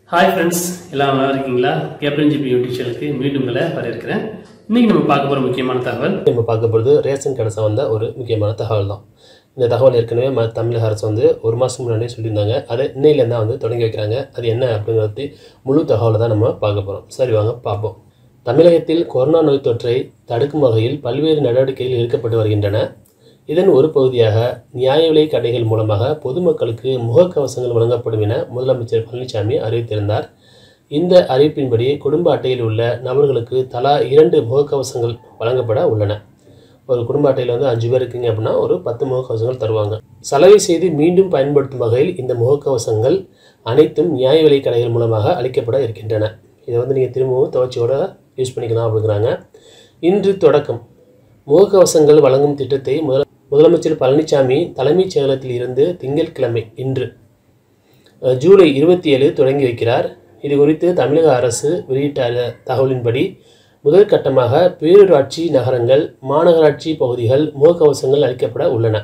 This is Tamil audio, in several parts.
ஹாய் ஃப்ரெண்ட்ஸ் எல்லாம் நல்லா இருக்கீங்களா கேப்டன் ஜிபி யூடியூப் சேனலுக்கு மீண்டும் உங்களை வரவேற்கிறேன் இன்னைக்கு நம்ம பார்க்க போகிற முக்கியமான தகவல் நம்ம பார்க்க போகிறது ரேஷன் கடை வந்த ஒரு முக்கியமான தகவல் தான் இந்த தகவல் ஏற்கனவே ம தமிழக அரசு வந்து ஒரு மாதம் முன்னாடியே சொல்லியிருந்தாங்க அதை இன்னையிலேருந்து தான் வந்து தொடங்கி வைக்கிறாங்க அது என்ன அப்படிங்கிறது முழு தகவலை தான் நம்ம பார்க்க போகிறோம் சரி வாங்க பார்ப்போம் தமிழகத்தில் கொரோனா நோய் தொற்றை தடுக்கும் வகையில் பல்வேறு நடவடிக்கைகள் எடுக்கப்பட்டு வருகின்றன இதன் ஒரு பகுதியாக நியாய விலை கடைகள் மூலமாக பொதுமக்களுக்கு முகக்கவசங்கள் வழங்கப்படும் என முதலமைச்சர் பழனிசாமி அறிவித்திருந்தார் இந்த அறிவிப்பின்படி குடும்ப அட்டையில் உள்ள நபர்களுக்கு தலா இரண்டு முகக்கவசங்கள் வழங்கப்பட உள்ளன ஒரு குடும்ப அட்டையில் வந்து அஞ்சு பேர் இருக்கீங்க அப்படின்னா ஒரு பத்து முகக்கவசங்கள் தருவாங்க சலவை செய்து மீண்டும் பயன்படுத்தும் வகையில் இந்த முகக்கவசங்கள் அனைத்தும் நியாய விலை கடைகள் மூலமாக அளிக்கப்பட இருக்கின்றன இதை வந்து நீங்கள் திரும்பவும் துவச்சியோட யூஸ் பண்ணிக்கலாம் அப்படிங்கிறாங்க இன்று தொடக்கம் முகக்கவசங்கள் வழங்கும் திட்டத்தை முதல முதலமைச்சர் பழனிசாமி தலைமைச் செயலகத்தில் இருந்து திங்கட்கிழமை இன்று அஹ், ஜூலை இருபத்தி ஏழு தொடங்கி வைக்கிறார் இது குறித்து தமிழக அரசு வெளியிட்ட தகவலின்படி முதல் கட்டமாக பேரூராட்சி நகரங்கள் மாநகராட்சி பகுதிகள் முகக்கவசங்கள் அளிக்கப்பட உள்ளன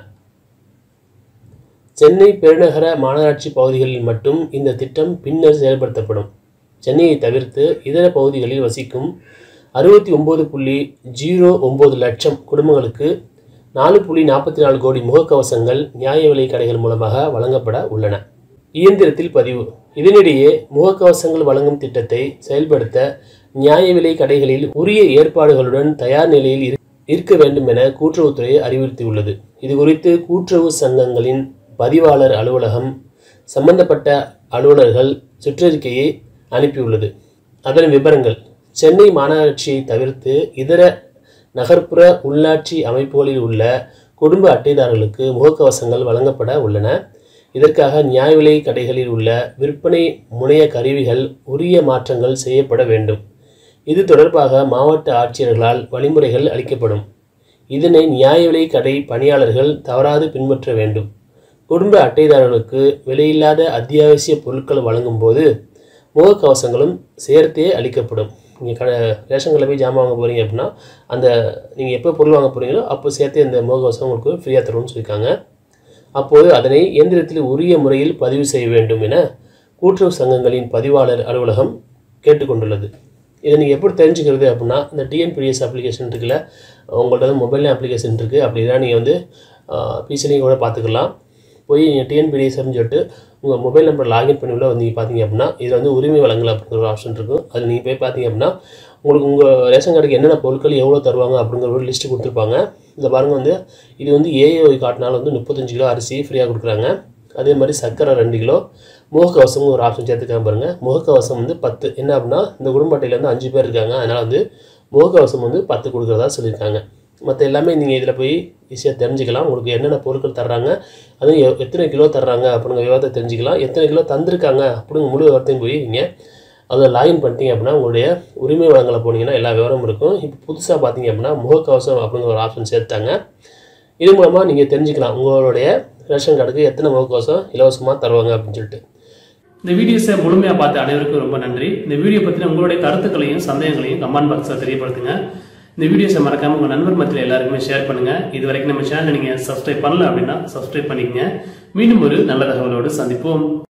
சென்னை பெருநகர மாநகராட்சி பகுதிகளில் மட்டும் இந்த திட்டம் பின்னர் செயல்படுத்தப்படும் சென்னையை தவிர்த்து இதர பகுதிகளில் வசிக்கும் அறுபத்தி ஒம்பது புள்ளி ஜீரோ ஒம்பது லட்சம் குடும்பங்களுக்கு நாலு புள்ளி நாற்பத்தி நாலு கோடி முகக்கவசங்கள் நியாய விலை கடைகள் மூலமாக வழங்கப்பட உள்ளன இயந்திரத்தில் பதிவு இதனிடையே முகக்கவசங்கள் வழங்கும் திட்டத்தை செயல்படுத்த நியாய விலை கடைகளில் உரிய ஏற்பாடுகளுடன் தயார் நிலையில் இரு- இருக்க வேண்டும் என கூட்டுறவுத்துறை அறிவுறுத்தியுள்ளது இது குறித்து கூட்டுறவு சங்கங்களின் பதிவாளர் அலுவலகம் சம்பந்தப்பட்ட அலுவலர்கள் சுற்றறிக்கையை அனுப்பியுள்ளது அதன் விவரங்கள் சென்னை மாநகராட்சியை தவிர்த்து இதர நகர்ப்புற உள்ளாட்சி அமைப்புகளில் உள்ள குடும்ப அட்டைதாரர்களுக்கு முகக்கவசங்கள் வழங்கப்பட உள்ளன இதற்காக நியாய விலை கடைகளில் உள்ள விற்பனை முனைய கருவிகள் உரிய மாற்றங்கள் செய்யப்பட வேண்டும் இது தொடர்பாக மாவட்ட ஆட்சியர்களால் வழிமுறைகள் அளிக்கப்படும் இதனை நியாய விலை கடை பணியாளர்கள் தவறாது பின்பற்ற வேண்டும் குடும்ப அட்டைதாரர்களுக்கு விலையில்லாத அத்தியாவசிய பொருட்கள் வழங்கும் போது முகக்கவசங்களும் சேர்த்தே அளிக்கப்படும் நீங்கள் கடை ரேஷன் கடையில் போய் ஜாமான் வாங்க போகிறீங்க அப்படின்னா அந்த நீங்கள் எப்போ பொருள் வாங்க போகிறீங்களோ அப்போ சேர்த்தே இந்த முகக்கவசம் உங்களுக்கு ஃப்ரீயாக தரும்னு சொல்லியிருக்காங்க அப்போது அதனை இயந்திரத்தில் உரிய முறையில் பதிவு செய்ய வேண்டும் என கூட்டுறவு சங்கங்களின் பதிவாளர் அலுவலகம் கேட்டுக்கொண்டுள்ளது இதை நீங்கள் எப்படி தெரிஞ்சுக்கிறது அப்படின்னா இந்த டிஎன்பிடிஎஸ் அப்ளிகேஷன் இருக்குல்ல உங்கள்ட்ட வந்து மொபைல் அப்ளிகேஷன் இருக்குது அப்படின்னா நீங்கள் வந்து பிசிலையும் கூட பார்த்துக்கலாம் போய் நீங்கள் டிஎன்பிடிஎஸ் சொல்லிட்டு உங்கள் மொபைல் நம்பர் லாகின் பண்ணி உள்ள வந்து பார்த்தீங்க அப்படின்னா இதில் வந்து உரிமை வழங்கல் அப்படிங்கிற ஒரு ஆப்ஷன் இருக்கும் அது நீங்கள் போய் பார்த்தீங்க அப்படின்னா உங்களுக்கு உங்கள் ரேஷன் கார்டுக்கு என்னென்ன பொருட்கள் எவ்வளோ தருவாங்க அப்படிங்கிற ஒரு லிஸ்ட்டு கொடுத்துருப்பாங்க இதில் பாருங்கள் வந்து இது வந்து ஏஏஒய் காட்டினால வந்து முப்பத்தஞ்சு கிலோ அரிசி ஃப்ரீயாக கொடுக்குறாங்க அதே மாதிரி சர்க்கரை ரெண்டு கிலோ முகக்கவசம் ஒரு ஆப்ஷன் சேர்த்துக்காம பாருங்க முகக்கவசம் வந்து பத்து என்ன அப்படின்னா இந்த குடும்ப அட்டையில் வந்து அஞ்சு பேர் இருக்காங்க அதனால் வந்து முகக்கவசம் வந்து பத்து கொடுக்குறதா சொல்லியிருக்காங்க மற்ற எல்லாமே நீங்கள் இதில் போய் ஈஸியாக தெரிஞ்சுக்கலாம் உங்களுக்கு என்னென்ன பொருட்கள் தர்றாங்க அதுவும் எ- எத்தனை கிலோ தர்றாங்க அப்படிங்கிற விவாதத்தை தெரிஞ்சுக்கலாம் எத்தனை கிலோ தந்திருக்காங்க அப்படிங்கிற முழு விவரத்தையும் போய் நீங்கள் அதில் லாகின் பண்ணிட்டீங்க அப்படின்னா உங்களுடைய உரிமை வழங்கல போனீங்கன்னா எல்லா விவரமும் இருக்கும் இப்போ புதுசாக பார்த்தீங்க அப்படின்னா முகக்கவசம் அப்படிங்கிற ஒரு ஆப்ஷன் சேர்த்தாங்க இது மூலமாக நீங்கள் தெரிஞ்சுக்கலாம் உங்களுடைய ரேஷன் கார்டுக்கு எத்தனை முகக்கவசம் இலவசமாக தருவாங்க அப்படின்னு சொல்லிட்டு இந்த வீடியோஸை முழுமையாக பார்த்த அனைவருக்கும் ரொம்ப நன்றி இந்த வீடியோ பற்றின உங்களுடைய கருத்துக்களையும் சந்தேகங்களையும் கமெண்ட் பாக்ஸில் தெரியப்படுத்துங்க இந்த வீடியோஸை மறக்காம உங்கள் நண்பர் மத்தியில் எல்லாருக்குமே ஷேர் பண்ணுங்க இது வரைக்கும் நம்ம சேனலை நீங்கள் சப்ஸ்கிரைப் பண்ணல அப்படின்னா சப்ஸ்கிரைப் பண்ணிக்கங்க மீண்டும் ஒரு நல்ல தகவலோடு சந்திப்போம்